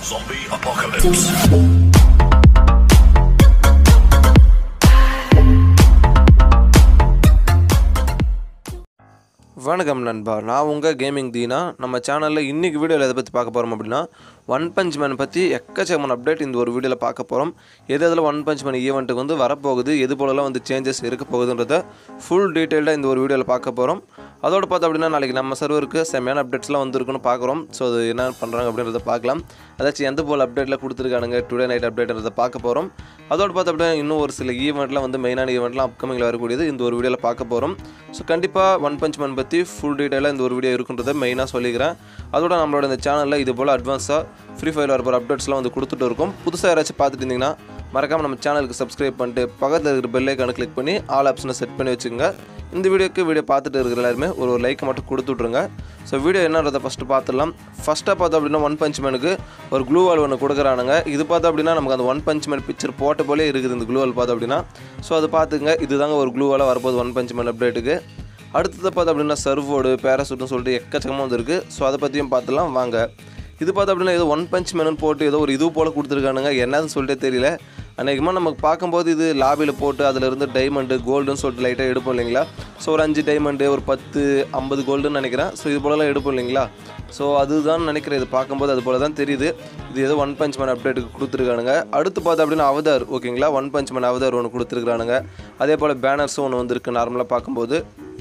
Zombie apocalypse. வணக்கம் நண்பா நான் உங்கள் கேமிங் தீனா நம்ம சேனலில் இன்றைக்கி வீடியோவில் எதை பற்றி பார்க்க போகிறோம் அப்படின்னா ஒன் பஞ்ச் மேன் பற்றி எக்கச்சக்கமான அப்டேட் இந்த ஒரு வீடியோவில் பார்க்க போகிறோம் எது எதில் ஒன் பஞ்ச் மேன் ஈவெண்ட்டுக்கு வந்து வரப்போகுது எது போலலாம் வந்து சேஞ்சஸ் இருக்க போகுதுன்றத ஃபுல் டீட்டெயில்டாக இந்த ஒரு வீடியோவில் பார்க்க போகிறோம் அதோட பார்த்தோம் அப்படின்னா நாளைக்கு நம்ம சர்வருக்கு செம்மையான அப்டேட்ஸ்லாம் வந்திருக்குன்னு பார்க்குறோம் ஸோ அது என்ன பண்ணுறாங்க அப்படின்றத பார்க்கலாம் அதாச்சும் எந்த போல் அப்டேட்டில் கொடுத்துருக்கானுங்க டுடே நைட் அப்டேட்ன்றதை பார்க்க போகிறோம் அதோட பார்த்தோம் அப்படின்னா இன்னும் ஒரு சில ஈவெண்ட்லாம் வந்து மெயினான ஈவெண்ட்லாம் அப்கமிங்கில் வரக்கூடியது இந்த ஒரு வீடியோவில் பார்க்க போகிறோம் ஸோ கண்டிப்பாக ஒன் பஞ்ச் மேன் பற்றி ஃபுல் டீட்டெயிலாக இந்த ஒரு வீடியோ இருக்குன்றதை மெயினாக சொல்லிக்கிறேன் அதோட நம்மளோட இந்த சேனலில் இது போல் அட்வான்ஸாக ஃப்ரீ ஃபயர் வரப்போகிற அப்டேட்ஸ்லாம் வந்து கொடுத்துட்டு இருக்கோம் புதுசாக யாராச்சும் பார்த்துட்டு இருந்தீங்கன்னா மறக்காமல் நம்ம சேனலுக்கு சப்ஸ்கிரைப் பண்ணிட்டு பக்கத்தில் இருக்கிற பெல் ஐக்கானை கிளிக் பண்ணி ஆல் ஆப்ஷனை செட் பண்ணி வச்சுக்கோங்க இந்த வீடியோக்கு வீடியோ பார்த்துட்டு இருக்கிற எல்லாருமே ஒரு ஒரு லைக்கை மட்டும் கொடுத்து விட்ருங்க ஸோ வீடியோ என்னன்றதை ஃபஸ்ட்டு பார்த்துடலாம் ஃபஸ்ட்டாக பார்த்தோம் அப்படின்னா ஒன் பஞ்ச் மேனுக்கு ஒரு க்ளூ வால் ஒன்று கொடுக்குறானுங்க இது பார்த்தோம் அப்படின்னா நமக்கு அந்த ஒன் பஞ்ச் மேன் பிக்சர் போட்ட போலே இருக்குது இந்த க்ளூ வால் பார்த்தோம் அப்படின்னா ஸோ அது பார்த்துங்க இதுதாங்க ஒரு க்ளூ வாலாக வரப்போகுது ஒன் பஞ்ச் மேன் அப்டேட்டுக்கு அடுத்தது பார்த்தோம் அப்படின்னா சர்வோடு பேராசூட்னு சொல்லிட்டு எக்கச்சக்கமாக வந்துருக்கு ஸோ அதை பற்றியும் பார்த்துலாம் வாங்க இது பார்த்தோம் அப்படின்னா ஏதோ ஒன் பஞ்ச் மேனு போட்டு ஏதோ ஒரு இது போல் கொடுத்துருக்கானுங்க என்னதுன்னு சொல்லிட்டே தெரியல அநேகமாக நமக்கு பார்க்கும்போது இது லாபியில் போட்டு அதில் இருந்து டைமண்டு கோல்டுன்னு சொல்லிட்டு லைட்டாக எடுப்போம் இல்லைங்களா ஸோ ஒரு அஞ்சு டைமண்டு ஒரு பத்து ஐம்பது கோல்டுன்னு நினைக்கிறேன் ஸோ இது போலலாம் எடுப்போம் இல்லைங்களா ஸோ அதுதான் நினைக்கிறேன் இது பார்க்கும்போது அது போல தான் தெரியுது இது ஏதோ ஒன் பஞ்ச் மேன் அப்டேட்டுக்கு கொடுத்துருக்கானுங்க அடுத்து பார்த்தா அப்படின்னா அவதார் ஓகேங்களா ஒன் பஞ்ச் மேன் அவதார் ஒன்று கொடுத்துருக்கானுங்க அதே போல் பேனர்ஸும் ஒன்று வந்திருக்கு நார்மலாக பார்க்கும்போது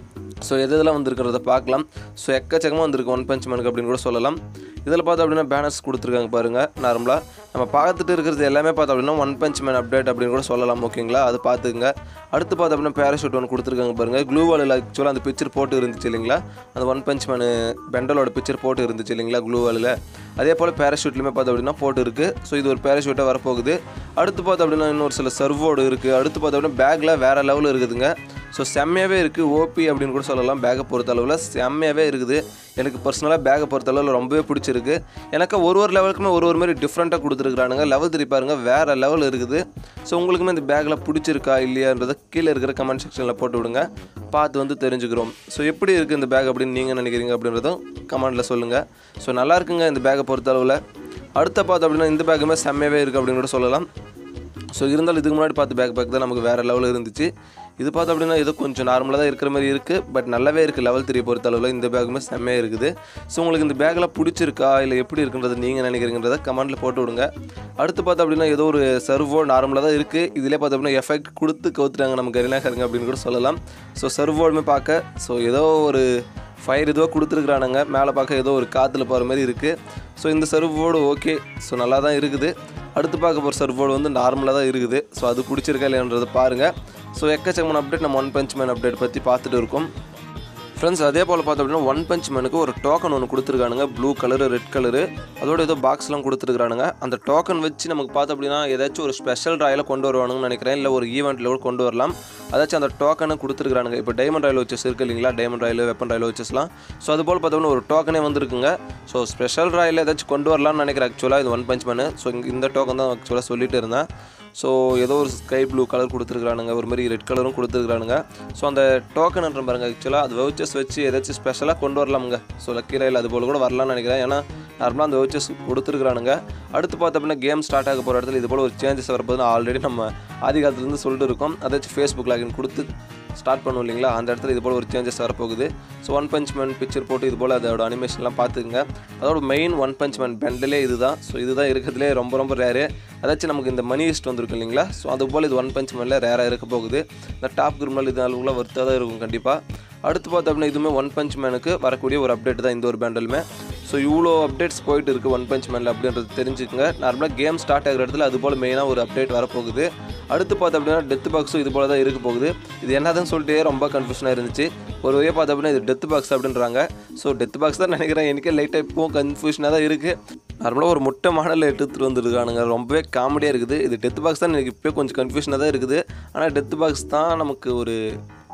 ஸோ எது இதெல்லாம் வந்திருக்கிறத பார்க்கலாம் ஸோ எக்கச்சக்கமாக வந்திருக்கு ஒன் பஞ்ச் மேனுக்கு அப்படின்னு கூட சொல்லலாம் இதில் பார்த்தோம் அப்படின்னா பேனர்ஸ் கொடுத்துருக்காங்க பாருங்கள் நார்மலாக நம்ம பார்த்துட்டு இருக்கிறது எல்லாமே பார்த்தோம் அப்படின்னா ஒன் பஞ்ச் மேன் அப்டேட் அப்படின்னு கூட சொல்லலாம் ஓகேங்களா அது பார்த்துக்குங்க அடுத்து பார்த்தோம் அப்படின்னா பேராஷூட் ஒன்று கொடுத்துருக்காங்க பாருங்கள் க்ளூ வாலில் ஆக்சுவலாக அந்த பிக்சர் போட்டு இருந்துச்சு இல்லைங்களா அந்த ஒன் பஞ்ச் மேனு பெண்டலோட பிக்சர் போட்டு இருந்துச்சு இல்லைங்களா க்ளூ வாலில் அதே போல் பேராஷூட்லையுமே பார்த்தோம் அப்படின்னா போட்டு இருக்குது ஸோ இது ஒரு பேராஷூட்டாக வரப்போகுது அடுத்து பார்த்தோம் அப்படின்னா இன்னொரு சில சர்வோடு இருக்குது அடுத்து பார்த்தோம் அப்படின்னா பேக்கில் வேறு லெவலில் இருக்குதுங்க ஸோ செம்மையாகவே இருக்குது ஓபி அப்படின்னு கூட சொல்லலாம் பேக்கை பொறுத்த அளவில் செம்மையாகவே இருக்குது எனக்கு பர்சனலாக பேக்கை பொறுத்த அளவில் ரொம்பவே பிடிச்சிருக்கு எனக்கு ஒரு ஒரு லெவலுக்குமே ஒரு ஒரு மாதிரி டிஃப்ரெண்ட்டாக கொடுத்துருக்குறானுங்க லெவல் த்ரீ பாருங்க வேறு லெவல் இருக்குது ஸோ உங்களுக்குமே இந்த பேக்கில் பிடிச்சிருக்கா இல்லையான்றதை கீழே இருக்கிற கமெண்ட் செக்ஷனில் போட்டு விடுங்க பார்த்து வந்து தெரிஞ்சுக்கிறோம் ஸோ எப்படி இருக்குது இந்த பேக் அப்படின்னு நீங்கள் நினைக்கிறீங்க அப்படின்றதும் கமெண்ட்டில் சொல்லுங்கள் ஸோ நல்லா இருக்குங்க இந்த பேக்கை பொறுத்த அளவில் அடுத்த பார்த்து அப்படின்னா இந்த பேக்குமே செம்மையாகவே இருக்குது அப்படின்னு கூட சொல்லலாம் ஸோ இருந்தாலும் இதுக்கு முன்னாடி பார்த்த பேக் பேக் தான் நமக்கு வேறு லெவலில் இருந்துச்சு இது பார்த்தோம் அப்படின்னா ஏதோ கொஞ்சம் நார்மலாக தான் இருக்கிற மாதிரி இருக்குது பட் நல்லாவே இருக்குது லெவல் த்ரீ பொறுத்த அளவில் இந்த பேக்குமே செம்மையாக இருக்குது ஸோ உங்களுக்கு இந்த பேக்கில் பிடிச்சிருக்கா இல்லை எப்படி இருக்குன்றது நீங்கள் நினைக்கிறீங்கிறத கமெண்ட்டில் போட்டு விடுங்க அடுத்து பார்த்தோம் அப்படின்னா ஏதோ ஒரு சர்வோ நார்மலாக தான் இருக்குது இதிலே பார்த்தோம் அப்படின்னா எஃபெக்ட் கொடுத்து கவுத்துட்டாங்க நம்ம கரினாக்காரங்க அப்படின்னு கூட சொல்லலாம் ஸோ சர்வோடுமே பார்க்க ஸோ ஏதோ ஒரு ஃபயர் இதுவாக கொடுத்துருக்குறானுங்க மேலே பார்க்க ஏதோ ஒரு காற்றுல போகிற மாதிரி இருக்குது ஸோ இந்த சர்வோடு ஓகே ஸோ நல்லா தான் இருக்குது அடுத்து பார்க்க போகிற சர்வோடு வந்து நார்மலாக தான் இருக்குது ஸோ அது பிடிச்சிருக்கா இல்லைன்றதை பாருங்கள் ஸோ எக்கச்சக்கமான அப்டேட் நம்ம ஒன் பஞ்ச் மேன் அப்டேட் பற்றி பார்த்துட்டு இருக்கோம் ஃப்ரெண்ட்ஸ் அதே போல் பார்த்தோம் அப்படின்னா ஒன் பஞ்ச் மேனுக்கு ஒரு டோக்கன் ஒன்று கொடுத்துருக்கானுங்க ப்ளூ கலரு ரெட் கலரு அதோட ஏதோ பாக்ஸ்லாம் கொடுத்துருக்கானுங்க அந்த டோக்கன் வச்சு நமக்கு பார்த்தோம் அப்படின்னா ஏதாச்சும் ஒரு ஸ்பெஷல் ராயில் கொண்டு வருவானுங்கன்னு நினைக்கிறேன் இல்லை ஒரு ஈவெண்ட்டில் கூட கொண்டு வரலாம் அதாச்சும் அந்த டோக்கனை கொடுத்துருக்கானுங்க இப்போ டைமண்ட் ராயில் வச்சஸ் இருக்கு இல்லைங்களா டைமண்ட் ராயில் வெப்பன் ராயில் வச்சஸ்லாம் ஸோ அது போல் பார்த்தோம்னா ஒரு டோக்கனே வந்திருக்குங்க ஸோ ஸ்பெஷல் ராயில் ஏதாச்சும் கொண்டு வரலாம்னு நினைக்கிறேன் ஆக்சுவலாக இது ஒன் பஞ்ச் மேனு ஸோ இந்த டோக்கன் தான் ஆக்சுவலாக சொல்லிட்டு இருந்தேன் ஸோ ஏதோ ஒரு ஸ்கை ப்ளூ கலர் கொடுத்துருக்கானுங்க ஒரு மாதிரி ரெட் கலரும் கொடுத்துருக்கானுங்க ஸோ அந்த டோக்கன்ன்ற பாருங்க ஆக்சுவலாக அது வவுச்சர்ஸ் வச்சு ஏதாச்சும் ஸ்பெஷலாக கொண்டு வரலாமுங்க ஸோ லக்கி ரயில் அது போல் கூட வரலாம்னு நினைக்கிறேன் ஏன்னா நார்மலாக அந்த வவுச்சர்ஸ் கொடுத்துருக்கானுங்க அடுத்து பார்த்தோம் அப்படின்னா கேம் ஸ்டார்ட் ஆக போகிற இடத்துல இது போல் ஒரு சேஞ்சஸ் வரப்போது ஆல்ரெடி நம்ம ஆதி காலத்துலேருந்து சொல்லிட்டு இருக்கோம் அதாச்சும் ஃபேஸ்புக் லாகின் கொடுத்து ஸ்டார்ட் பண்ணுவோம் இல்லைங்களா அந்த இடத்துல இது போல் ஒரு சேஞ்சஸ் வரப்போகுது so one punch man picture போட்டு இது போல் அதோட அனிமேஷன்லாம் பார்த்துக்குங்க அதோட மெயின் ஒன் பஞ்ச் மேன் பெண்டலே இதுதான் ஸோ இதுதான் இருக்கிறதுலே ரொம்ப ரொம்ப ரேரு அதாச்சும் நமக்கு இந்த மணி லிஸ்ட் வந்திருக்கு இல்லைங்களா ஸோ அது போல் இது ஒன் பஞ்ச் மேனில் ரேராக இருக்க போகுது இந்த டாப் கிரிமினல் இது அளவுக்குள்ள ஒர்த்தாக தான் இருக்கும் கண்டிப்பாக அடுத்து பார்த்தோம் அப்படின்னா இதுவுமே ஒன் பஞ்ச் மேனுக்கு வரக்கூடிய ஒரு அப்டேட் தான் இந்த ஒரு பேண்டலுமே ஸோ இவ்வளோ அப்டேட்ஸ் போயிட்டு இருக்குது ஒன் பஞ்ச் மேனில் அப்படின்றது தெரிஞ்சுக்கங்க நார்மலாக கேம் ஸ்டார்ட் ஆகிற இடத்துல அது போல் மெயினாக ஒரு அப்டேட் வரப்போகுது அடுத்து பார்த்தோம் அப்படின்னா டெத் பாக்ஸும் இது போல் தான் இருக்க போகுது இது என்னதுன்னு சொல்லிட்டு ரொம்ப கன்ஃபியூஷனாக இருந்துச்சு ஒரு வழியாக பார்த்தோம் அப்படின்னா இது டெத் பாக்ஸ் அப்படின்றாங்க ஸோ டெத் பாக்ஸ் தான் நினைக்கிறேன் எனக்கே லைட்டாக இப்போவும் கன்ஃபியூஷனாக தான் இருக்குது நார்மலாக ஒரு முட்டை மாடலில் எடுத்துகிட்டு வந்துருக்கானுங்க ரொம்பவே காமெடியாக இருக்குது இது டெத் பாக்ஸ் தான் எனக்கு இப்போ கொஞ்சம் கன்ஃபியூஷனாக தான் இருக்குது ஆனால் டெத் பாக்ஸ் தான் நமக்கு ஒரு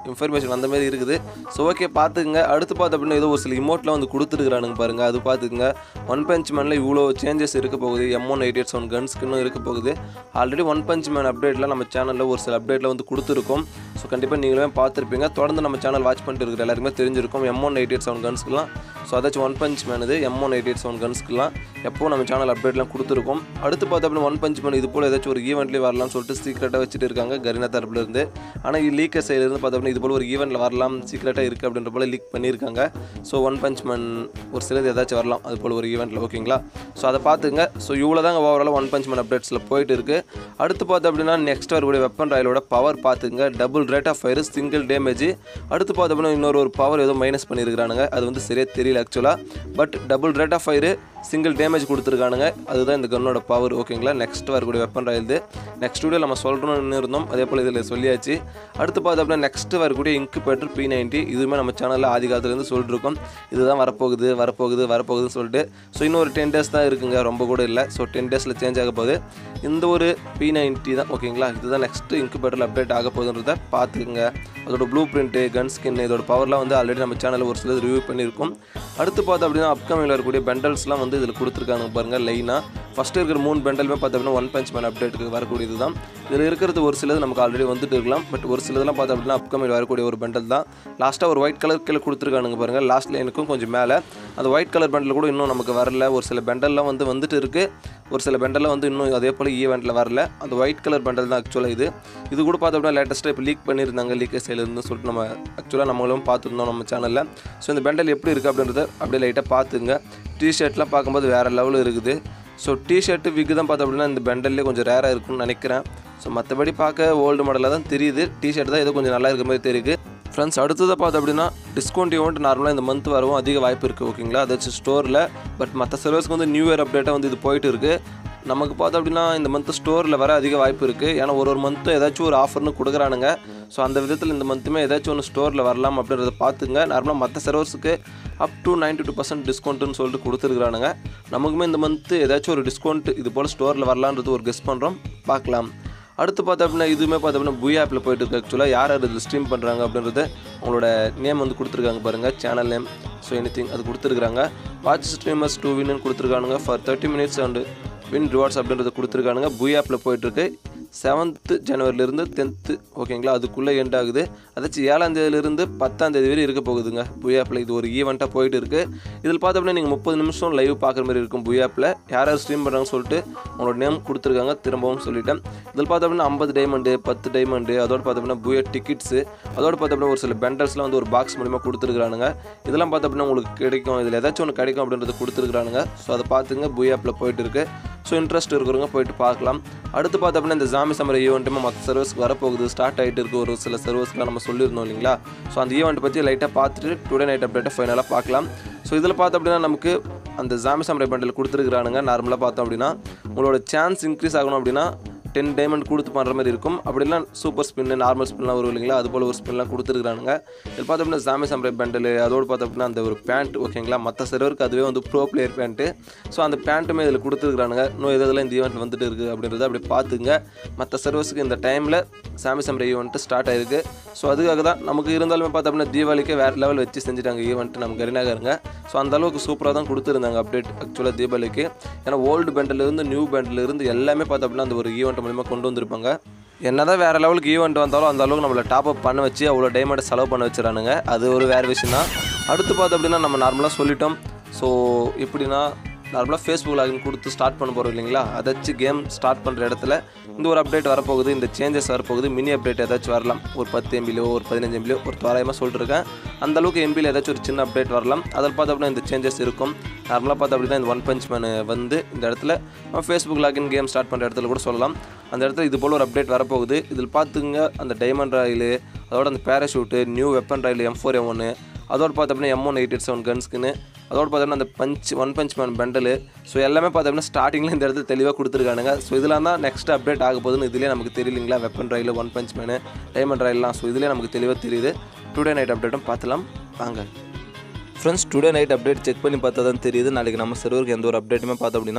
இன்ஃபர்மேஷன் அந்த மாதிரி இருக்குது ஸோ ஓகே பார்த்துக்குங்க அடுத்து பார்த்து அப்படின்னா ஏதோ ஒரு சில இமோட்லாம் வந்து கொடுத்துருக்குறானுங்க பாருங்கள் அது பார்த்துக்குங்க ஒன் பஞ்ச் மேனில் இவ்வளோ சேஞ்சஸ் இருக்க போகுது M one eight eight seven கன்ஸ்க்குன்னு இருக்க போகுது ஆல்ரெடி ஒன் பஞ்ச் மேன் அப்டேட்டில் நம்ம சேனலில் ஒரு சில அப்டேட்டில் வந்து கொடுத்துருக்கோம் ஸோ கண்டிப்பாக நீங்களுமே பார்த்துருப்பீங்க தொடர்ந்து நம்ம சேனல் வாட்ச் பண்ணிட்டு இருக்கிற எல்லாருக்குமே தெரிஞ்சிருக்கும் M one eight eight seven கன்ஸ்க்குலாம் ஸோ அதாச்சும் ஒன் பஞ்ச் மேன் இது M one eight eight seven கன்ஸ்க்குலாம் எப்போ நம்ம சேனல் அப்டேட்லாம் கொடுத்துருக்கோம் அடுத்து பார்த்து அப்படின்னா ஒன் பஞ்ச் மேன் இது போல் ஏதாச்சும் ஒரு ஈவெண்ட்லேயே வரலாம்னு சொல்லிட்டு சீக்கிரட்டாக வச்சுட்டு இருக்காங்க கரினா தரப்புல இருந்து ஆனால் லீக்கர் சைட்லேருந்து பார்த்து அப்படின்னா இது போல் ஒரு ஈவெண்ட்டில் வரலாம் சீக்கிரட்டாக இருக்குது அப்படின்ற போல் லீக் பண்ணியிருக்காங்க ஸோ ஒன் பஞ்ச் மேன் ஒரு சிலது ஏதாச்சும் வரலாம் அது போல் ஒரு ஈவெண்ட்டில் ஓகேங்களா ஸோ அதை பார்த்துங்க ஸோ இவ்வளோ தாங்க ஓவரால் ஒன் பஞ்ச் மேன் அப்டேட்ஸில் போயிட்டு இருக்கு அடுத்து பார்த்து அப்படின்னா நெக்ஸ்ட் வரக்கூடிய வெப்பன் ராயலோட பவர் பார்த்துங்க double rate of fire single damage அடுத்து பார்த்து அப்படின்னா இன்னொரு ஒரு பவர் ஏதோ மைனஸ் பண்ணியிருக்கானுங்க அது வந்து சரியாக தெரியல ஆக்சுவலாக but double rate of fire single damage கொடுத்துருக்கானுங்க அதுதான் இந்த கன்னோட பவர் ஓகேங்களா நெக்ஸ்ட் வரக்கூடிய வெப்பன் ராயல் நெக்ஸ்ட் வீடியோ நம்ம சொல்கிறோம்னு இருந்தோம் அதே போல் இதில் சொல்லியாச்சு அடுத்து பார்த்து அப்படின்னா நெக்ஸ்ட் வரக்கூடிய இன்குபேட்டர் பி நைன்ட்டி இதுவுமே நம்ம சேனலில் ஆதி காலத்துலேருந்து சொல்லிட்டு இருக்கோம் இதுதான் வரப்போகுது வரப்போகுது வரப்போகுதுன்னு சொல்லிட்டு ஸோ இன்னும் ஒரு டென் டேஸ் தான் இருக்குங்க ரொம்ப கூட இல்லை ஸோ டென் டேஸில் சேஞ்ச் ஆக போகுது இந்த ஒரு பி நைன்ட்டி தான் ஓகேங்களா இதுதான் நெக்ஸ்ட் இன்குபேட்டரில் அப்டேட் ஆக போகுதுன்றதை பார்த்துக்குங்க அதோட ப்ளூ பிரிண்ட்டு கன் ஸ்கின் இதோட பவர்லாம் வந்து ஆல்ரெடி நம்ம சேனலில் ஒரு சிலது ரிவ்யூ பண்ணியிருக்கோம் அடுத்து பார்த்தோம் அப்படின்னா அப்கமிங்கில் இருக்கக்கூடிய பெண்டல்ஸ்லாம் வந்து இதில் கொடுத்துருக்காங்க பாருங்கள் லைனாக ஃபஸ்ட்டு இருக்கிற மூணு பெண்டலுமே பார்த்தோம் அப்படின்னா ஒன் பஞ்ச் மேன் அப்டேட்டுக்கு வரக்கூடியது தான் இதில் இருக்கிறது ஒரு சிலது நமக்கு ஆல்ரெடி வந்துட்டு இருக்கலாம் பட் ஒரு சிலதெல்லாம் பார்த்தோம் அப்படின்னா அப்கமிங் வரக்கூடிய ஒரு பெண்டல் தான் லாஸ்ட்டாக ஒரு ஒயிட் கலர் கீழே கொடுத்துருக்கானுங்க பாருங்கள் லாஸ்ட் லைனுக்கும் கொஞ்சம் மேலே அந்த ஒயிட் கலர் பெண்டல் கூட இன்னும் நமக்கு வரல ஒரு சில பெண்டல்லாம் வந்து வந்துட்டு இருக்குது ஒரு சில பெண்டல்லாம் வந்து இன்னும் அதே போல் ஈவெண்ட்டில் வரல அந்த ஒயிட் கலர் பெண்டல் தான் ஆக்சுவலாக இது இது கூட பார்த்தோம் அப்படின்னா லேட்டஸ்ட்டாக இப்போ லீக் பண்ணியிருந்தாங்க லீக் சைட்லேருந்து சொல்லிட்டு நம்ம ஆக்சுவலாக நம்மளும் பார்த்துருந்தோம் நம்ம சேனலில் ஸோ இந்த பெண்டல் எப்படி இருக்குது அப்படின்றத அப்படியே லைட்டாக பார்த்துங்க டிஷர்ட்லாம் பார்க்கும்போது வேறு லெவலில் இருக்குது ஸோ டிஷர்ட்டு விக்கு தான் பார்த்தோம் அப்படின்னா இந்த பெண்டல்லே கொஞ்சம் ரேராக இருக்கும்னு நினைக்கிறேன் ஸோ மற்றபடி பார்க்க ஓல்டு மாடலாக தான் தெரியுது டிஷர்ட் தான் ஏதோ கொஞ்சம் நல்லா இருக்க மாதிரி தெரியுது ஃப்ரெண்ட்ஸ் அடுத்ததை பார்த்தோம் அப்படின்னா டிஸ்கவுண்ட் ஈவெண்ட் நார்மலாக இந்த மந்த் வரவும் அதிக வாய்ப்பு இருக்குது ஓகேங்களா அதாச்சும் ஸ்டோரில் பட் மற்ற சர்வீஸ்க்கு வந்து நியூ இயர் அப்டேட்டாக வந்து இது போயிட்டு இருக்குது நமக்கு பார்த்தோம் அப்படின்னா இந்த மந்த்து ஸ்டோரில் வர அதிக வாய்ப்பு இருக்குது ஏன்னா ஒரு ஒரு மந்த்தும் ஏதாச்சும் ஒரு ஆஃபர்னு கொடுக்குறானுங்க ஸோ அந்த விதத்தில் இந்த மந்த்துமே ஏதாச்சும் ஒன்று ஸ்டோரில் வரலாம் அப்படின்றத பார்த்துங்க நார்மலாக மற்ற சர்வர்ஸுக்கு up to ninety two percent டிஸ்கவுண்ட்டுன்னு சொல்லிட்டு கொடுத்துருக்குறானுங்க நமக்குமே இந்த மந்த்து ஏதாச்சும் ஒரு டிஸ்கவுண்ட் இது போல் ஸ்டோரில் வரலான்றது ஒரு கெஸ் பண்ணுறோம் பார்க்கலாம் அடுத்து பார்த்தோம் அப்படின்னா இதுவுமே பார்த்தோம் அப்படின்னா புய் ஆப்பில் போயிட்டு இருக்கு ஆக்சுவலாக யார் யார் இதில் ஸ்ட்ரீம் பண்ணுறாங்க அப்படின்றது அவங்களோட நேம் வந்து கொடுத்துருக்காங்க பாருங்கள் சேனல் நேம் ஸோ எனி அது கொடுத்துருக்காங்க வாட்ச் ஸ்ட்ரீமர்ஸ் டூ வின்னு கொடுத்துருக்கானுங்க for thirty minutes and win rewards அப்படின்றத கொடுத்துருக்கானுங்க புய் ஆப்பில் போயிட்டுருக்கு செவன்த்து ஜனவரிலேருந்து டென்த்து ஓகேங்களா அதுக்குள்ளே எண்ட் ஆகுது அதாச்சும் ஏழாம் தேதியிலேருந்து பத்தாம் தேதி வரை இருக்க போகுதுங்க புய் ஆப்பில் இது ஒரு ஈவெண்ட்டாக போயிட்டு இருக்குது இதில் பார்த்தோம்னா நீங்கள் முப்பது நிமிஷம் லைவ் பார்க்குற மாதிரி இருக்கும் புய் ஆப்பில் யார் யார் ஸ்ட்ரீம் பண்ணுறாங்கன்னு சொல்லிட்டு அவங்களோட நேம் கொடுத்துருக்காங்க திரும்பவும் சொல்லிட்டேன் இதில் பார்த்தோம்னா ஐம்பது டைமண்டு பத்து டைமண்டு அதோட பார்த்தோம்னா புய டிக்கெட்ஸு அதோட பார்த்தோம்னா ஒரு சில பெண்டல்ஸ்லாம் வந்து ஒரு பாக்ஸ் மூலிமா கொடுத்துருக்கானுங்க இதெல்லாம் பார்த்தோம்னா உங்களுக்கு கிடைக்கும் இதில் ஏதாச்சும் ஒன்று கிடைக்கும் அப்படின்றத கொடுத்துருக்கானுங்க ஸோ அதை பார்த்துங்க புய் ஆப்பில் போயிட்டு இருக்கு ஸோ இன்ட்ரெஸ்ட் இருக்கிறவங்க போயிட்டு பார்க்கலாம் அடுத்து பார்த்தோம் அப்படின்னா இந்த ஜாமி சமர ஈவெண்ட்டுமே மற்ற சர்வீஸ்க்கு வரப்போகுது ஸ்டார்ட் ஆகிட்டு இருக்கு ஒரு சில சர்வீஸ்க்குலாம் நம்ம சொல்லியிருந்தோம் இல்லைங்களா ஸோ அந்த ஈவெண்ட் பற்றி லைட்டாக பார்த்துட்டு டுடே நைட் அப்டேட்டை ஃபைனலாக பார்க்கலாம் ஸோ இதில் பார்த்தோம் அப்படின்னா நமக்கு அந்த ஜாமி சமரை பண்டில் கொடுத்துருக்குறானுங்க நார்மலாக பார்த்தோம் அப்படின்னா உங்களோட சான்ஸ் இன்க்ரீஸ் ஆகணும் அப்படின்னா டென் டைமண்ட் கொடுத்து பண்ணுற மாதிரி இருக்கும் அப்படிலாம் சூப்பர் ஸ்பின்னு நார்மல் ஸ்பின்லாம் வரும் இல்லைங்களா அது போல் ஒரு ஸ்பின்லாம் கொடுத்துருக்கானுங்க இதில் பார்த்தோம் அப்படின்னா ஜாமி சம்ரை பேண்டில் அதோடு பார்த்தோம் அப்படின்னா அந்த ஒரு பேண்ட் ஓகேங்களா மற்ற சர்வருக்கு அதுவே வந்து ப்ரோ பிளேயர் பேண்ட்டு ஸோ அந்த பேண்ட்டுமே இதில் கொடுத்துருக்கானுங்க இன்னும் எது எதெல்லாம் இந்த ஈவெண்ட் வந்துட்டு இருக்குது அப்படின்றத அப்படி பார்த்துங்க மற்ற சர்வர்ஸுக்கு இந்த டைமில் சாமி சம்ரை ஈவெண்ட்டு ஸ்டார்ட் ஆயிருக்கு ஸோ அதுக்காக தான் நமக்கு இருந்தாலுமே பார்த்தோம் அப்படின்னா தீபாவளிக்கு வேறு லெவல் வச்சு செஞ்சுட்டாங்க ஈவெண்ட் நம்ம கரிநாகருங்க ஸோ அந்த அளவுக்கு சூப்பராக தான் கொடுத்துருந்தாங்க அப்டேட் ஆக்சுவலாக தீபாவளிக்கு ஏன்னா ஓல்டு பேண்டிலிருந்து நியூ பேண்டிலிருந்து எல்லாமே பார்த்தோம் அப்படின்னா அந்த ஒரு ஈவெண்ட் மூலிமா கொண்டு வந்திருப்பாங்க என்னதான் வேறு லெவலுக்கு ஈவெண்ட் வந்தாலும் அந்த அளவுக்கு நம்மளை டாப் அப் பண்ண வச்சு அவ்வளோ டைமண்ட் செலவு பண்ண வச்சுறானுங்க அது ஒரு வேறு விஷயம் தான் அடுத்து பார்த்தோம் அப்படின்னா நம்ம நார்மலாக சொல்லிட்டோம் ஸோ எப்படின்னா நார்மலாக ஃபேஸ்புக் லாகின் கொடுத்து ஸ்டார்ட் பண்ண போகிறோம் இல்லைங்களா அதாச்சும் கேம் ஸ்டார்ட் பண்ணுற இடத்துல இந்த ஒரு அப்டேட் வரப்போகுது இந்த சேஞ்சஸ் வரப்போகுது மினி அப்டேட் ஏதாச்சும் வரலாம் ஒரு பத்து எம்பிலோ ஒரு பதினஞ்சு எம்பிலோ ஒரு தோராயமாக சொல்லிருக்கேன் அந்த அளவுக்கு எம்பியில் ஏதாச்சும் ஒரு சின்ன அப்டேட் வரலாம் அதில் பார்த்து அப்படின்னா இந்த சேஞ்சஸ் இருக்கும் நார்மலாக பார்த்து அப்படின்னா இந்த ஒன் பஞ்ச் மேன் வந்து இந்த இடத்துல நம்ம ஃபேஸ்புக் லாகின் கேம் ஸ்டார்ட் பண்ணுற இடத்துல கூட சொல்லலாம் அந்த இடத்துல இது போல் ஒரு அப்டேட் வரப்போகுது இதில் பார்த்துங்க அந்த டைமண்ட் ராயில் அதோட அந்த parachute new weapon royale M four M ஒன்று அதோட பார்த்து அப்படின்னா M one eight eight seven கன்ஸ்க்குன்னு அதோட பார்த்தோம்னா அந்த punch one punch man bundle so எல்லாமே பார்த்தோம்னா ஸ்டார்டிங்கில் இந்த இடத்துல தெளிவாக கொடுத்துருக்கானுங்க ஸோ இதெல்லாம் தான் நெக்ஸ்ட் அப்டேட் ஆக போகுதுன்னு இதுலேயே நமக்கு தெரியலிங்களா weapon royale one punch man diamond ரயில்லாம் ஸோ இதுலேயே நமக்கு தெளிவாக தெரியுது டுடே நைட் அப்டேட்டும் பார்த்துலாம் வாங்க friends today night update check பண்ணி பார்த்தா தான் தெரியுது நாளைக்கு நம்ம சர்வருக்கு எந்த ஒரு அப்டேட்டுமே பார்த்தோம் அப்படின்னா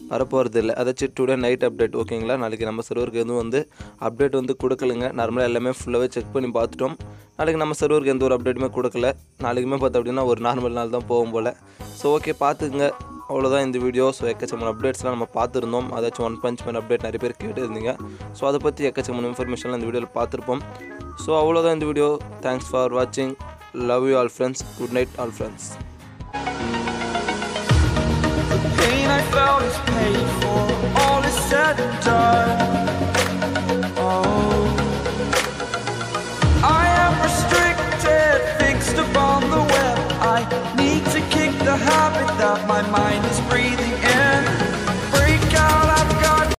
வரப்போகிறது இல்லை அதாச்சும் டுடே நைட் அப்டேட் ஓகேங்களா நாளைக்கு நம்ம சர்வருக்கு எதுவும் வந்து அப்டேட் வந்து கொடுக்கலங்க நார்மலாக எல்லாமே ஃபுல்லாகவே செக் பண்ணி பார்த்துட்டோம் நாளைக்கு நம்ம சர்வருக்கு எந்த ஒரு அப்டேட்டுமே கொடுக்கல நாளைக்குமே பார்த்தோம் அப்படின்னா ஒரு நார்மல் நாள் தான் போகும் போல் ஸோ ஓகே பார்த்துக்குங்க அவ்வளோதான் இந்த வீடியோ ஸோ எக்கச்சக்கமான அப்டேட்ஸ்லாம் நம்ம பார்த்துருந்தோம் அதாச்சும் ஒன் பஞ்ச் மேன் அப்டேட் நிறைய பேர் கேட்டுருந்தீங்க ஸோ அதை பற்றி எக்கச்சக்கமான இன்ஃபர்மேஷன்லாம் இந்த வீடியோவில் பார்த்துருப்போம் ஸோ அவ்வளோதான் இந்த வீடியோ தேங்க்ஸ் ஃபார் வாட்சிங் love you all friends good night all friends pain I felt is paid for. All is said and done. Oh, I am restricted, fixed upon the web. I need to kick the habit that my mind is breathing.